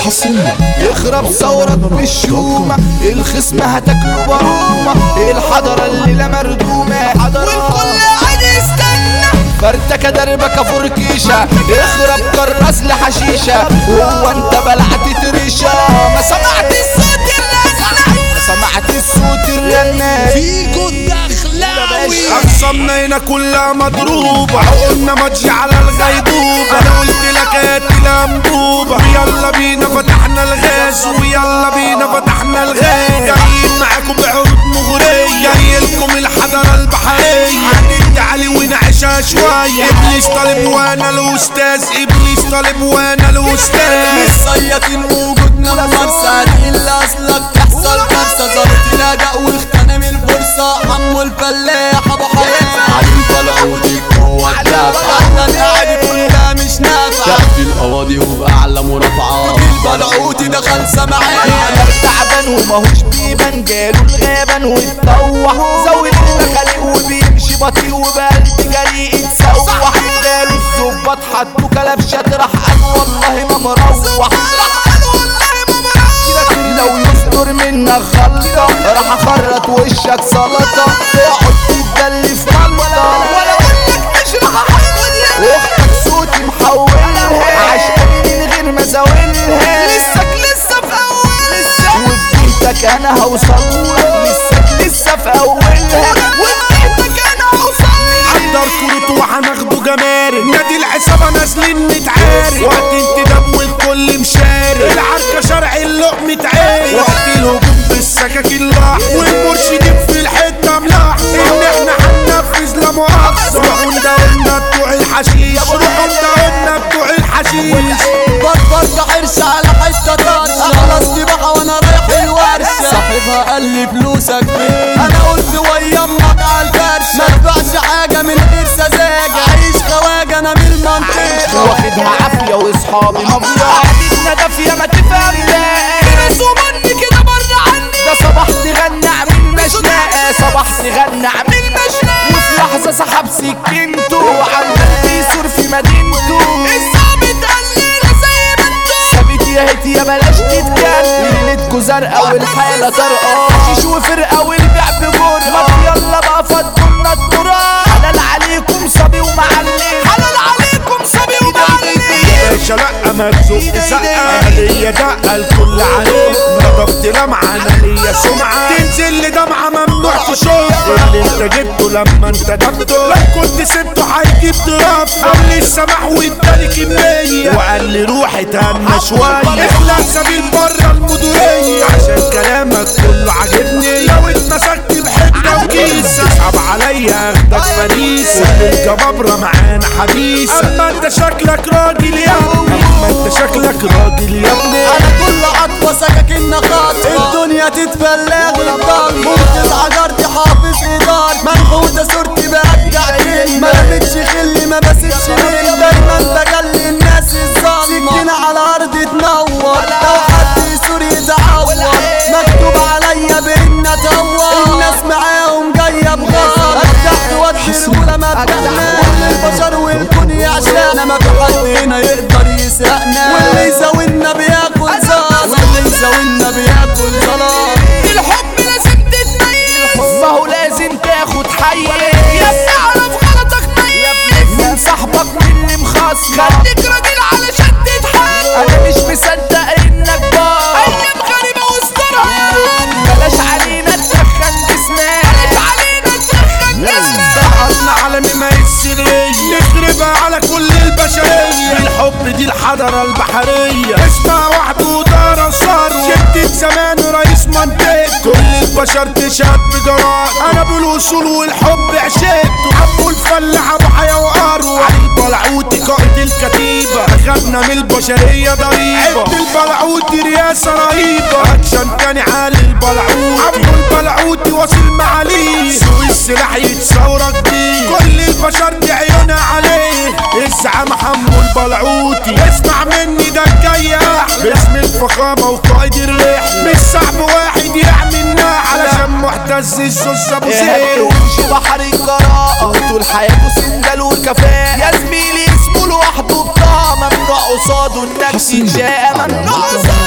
حصريا يخرب ثورك بالشومة الخصم هتاكله برومة الحضرة الليلة مردومة والكل قاعد يستنى فرتك دربك فركيشة يخرب كراس لحشيشة هو انت بلعت تريشة ما سمعت الصوت الرنة ما سمعت الصوت الرنة فيكو الدخلاوي اقسامنا هنا كلها مضروبة عقولنا ماضية على الغيبوبة انا قلت لك هات الانبوبة يلا بينا فتحنا الغاز ويلا بينا فتحنا الغاز جايين معاكم بعروض مغرية جاي لكم الحضارة البحرية هندي علي ونعيشها شوية ابليس طالب وانا الاستاذ ابليس طالب وانا الاستاذ الصيادين وجودنا ممارسة دي اللي اصلك تحصل كارثة ظابط لجأ واغتنم الفرصة عمو الفلاح ابو حياة علي الفلاودي جوه الدافع احنا القعد كلها مش نافعة تحت القواضي وبأعلى مرافعة البلعوتي دخل سمعان تعبان وماهوش بيبان جاله الغابان واتطوح زود المخالق وبيمشي بطيء وبقلب جريء اتسوح جاله الظباط حطوا كلبشات راح قال والله ما مروح لو يصدر منك غلطة راح اخرط وشك سلطة تقعد تتدلي في ملطة ولا اقولك مش راح احولها واختك صوتي محولها عشان من غير ما زاولها لسك لسه في اولها وبديتك انا هوصلها لسك لسه في اولها وبديتك انا هوصلها حضر كروت وهناخده جمارك نادي العصابة نازلين نتعارك وقت انتداب والكل مشارك العركة شرع اللقمة عارك وقت الهجوم بالسكاكين لاح والمرشدين في الحتة ملاح ان احنا هننفذ لا مؤاخذة روحوا نداولنا بتوع الحشيش روحوا نداولنا بتوع الحشيش بربر حرش على حتة طرشة خلاص سباحة وانا رايح الورشة صاحبها قال لي فلوسك فين انا قلت ويا امك على الفرشة ما تبيعش حاجة من غير سذاجة عيش خواجة انا من المنطقة واخدها عافية واصحابي مافيا قعدتنا دافية ما تفهمناش مني كده بره عني ده صباح تغنى اعمل مشنقة صباح تغنى اعمل مشنقة وفي لحظة سحب سكينته وعمال بيصور في مدينته الظابط قال لي زي ما انتوا ثابت يا هيت يا بلاش تتكلم ليلتكوا زرقاء والحالة طرقة حشيش وفرقة والبيع بجور ما يلا بقى فضلنا التراب حلال عليكم صبي ومعلم حلال عليكم صبي ومعلم باشا لا ما تزق زقة ليا دقة الكل عليك نضفت لمعة انا ليا سمعة تنزل لي دمعة ممنوع تشوف اللي انت جبته لما انت دبته لو كنت سبته هيجيب ضرب قال لي السماح واداني كمية وقال لي روح اتهنى شوية اخلع سبيل بره المديرية عشان كلامك كله عاجبني لو اتمسكت بحتة وكيس اسحب عليا اخدك فريسة الجبابرة معانا حبيسة اما انت شكلك راجل يا ابني اما انت شكلك راجل يا ابني انا كل عطوة سكاكين خاطفة الدنيا تتبلغ الضل ممكن عجرتي حافظ إدار منحوتة صورتي برجع كلمة ما رمتش خلي ما بسيبش ميل دايما بجلي الناس الظالمة سكينة على الأرض تنور لو حد يسور يتعور مكتوب عليا بإن أتور الناس معاهم جاية بغار أفتحت وادي رجولة ما بتحمل كل البشر والكون يعشانا ما في حد هنا يقدر يسرقنا واللي يزاولنا بياكل زار واللي يزاولنا بياكل ظلام الحب لازم تتميز ما هو لازم تاخد حي يا ابني اعرف غلطك ميز من صاحبك من اللي مخصم خليك راجل علشان تتحل انا مش مصدق انك بار ايام غريبه واستراحه بلاش علينا تدخن جسمك بلاش علينا تدخن جسمك سقطنا عالمي ما يسري نخربها على كل البشرية الحب دي الحضارة البحرية اسمها وحده ودار ثروة شدة زمان رئيس منطقة كل البشر تشهد بجرار انا بالاصول والحب عشقته ابو الفلاح ابو حياة واروع البلعوتي قائد الكتيبة اخدنا من البشرية ضريبة عبد البلعوتي رياسة رهيبة اكشن تاني عالي البلعوتي ابو البلعوتي واصل معاليه سوق السلاح يتصورك بيه كل البشر دي عيونها عليه الزعامة حمو البلعوتي اسمع مني ده الجاي احلى باسم الفخامة وقائد الريح مش صعب واحد يعملنا علشان محتز الزوز ابو زيد ومشي بحر الجراءة وطول حياته سندال والكفاءة يا زميلي اسمه لوحده بطاقة ممنوع قصاده انك تتشاء ممنوع قصاده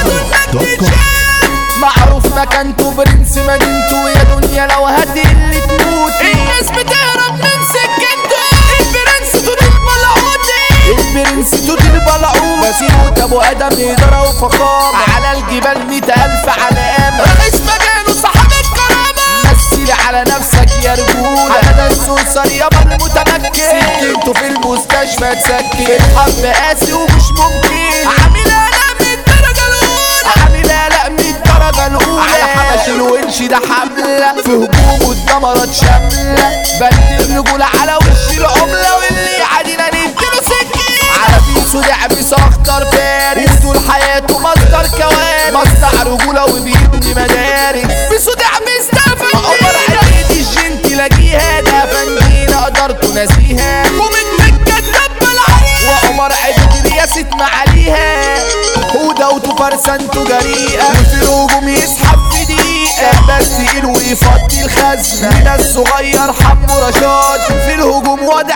معروف مكانته برنس مدينته يا دنيا لو هتقل تموتي الناس بتهرب من سكنته البرنس توت البلعوتي البرنس توت البلعوتي بسيوت ابو ادم اداره وفخامه على الجبال مئة الف علامه رئيس مجاله صاحب الكرامه مثل على نفسك يا رجولة أنا السوسر يابا المتمكن سكنته في المستشفى تسكن في الحب قاسي ومش ممكن عامل قلق من الدرجة الأولى عامل قلق من الدرجة الأولى على حبش الونش ده حملة في هجومه اتدمرت شاملة بند الرجولة على وش العملة واللي يعادينا نديله سكين على بيسو دعبس أخطر فارس وطول حياته مصدر كوارث مصنع رجولة وبيبني مدارس بيسو دعبس ده عمر عيد الجن تلاقيها ده فنجينا قدرت ناسيها ومن مكة دب العريق وعمر عيد رياسة معاليها هدى وتفرسنته جريئة وفي الهجوم يسحب في دقيقة بس تقيل ويفضي الخزنة من الصغير حمو رشاد في الهجوم وضع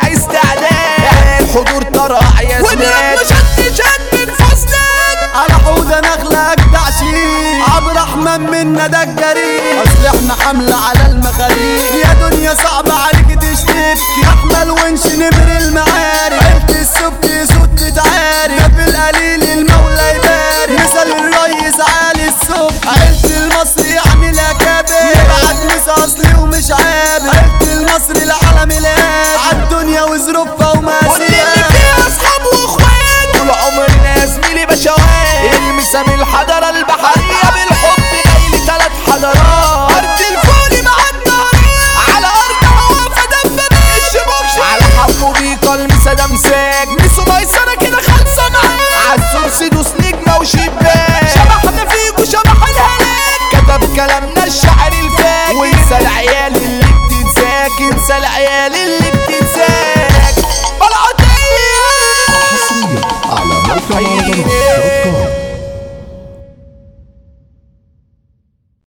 استعداد الحضور طرع يا زمان شد شد من فستان على حوضة نخلة أجدع شيء عبد الرحمن منا ده الجريء أصل احنا حملة على المخاريج يا دنيا صعبة عليك تشتبكي أحمل ونش نمر المعارك عيلة السبك صوت تتعارك ده في القليل المولى يبارك مثل الريس علي السبك عيلة المصري يعملها كابر يبعت مس أصلي ومش عابر عيلة المصري العالم الآن عالدنيا وظروفها واللي وماسيها فيها اصحاب واخوات طول عمرنا يا زميلي بشوات المسام الحضارة البحرية بالحب جاي تلات حضارات ارض الفول مع النهر على ارض واقفة دبابة الشبوك على حمو بيقى المسا ده مساك ميسو ميسرة كده خالصة معاك عالسورس دوس نجمة وشباك شبحنا فيكو شبح الهلاك كتب كلامنا الشعر الفاك وانسى العيال اللي بتنساك انسى العيال اللي بتنساك بلعطية حصريا على موقع مهرجانات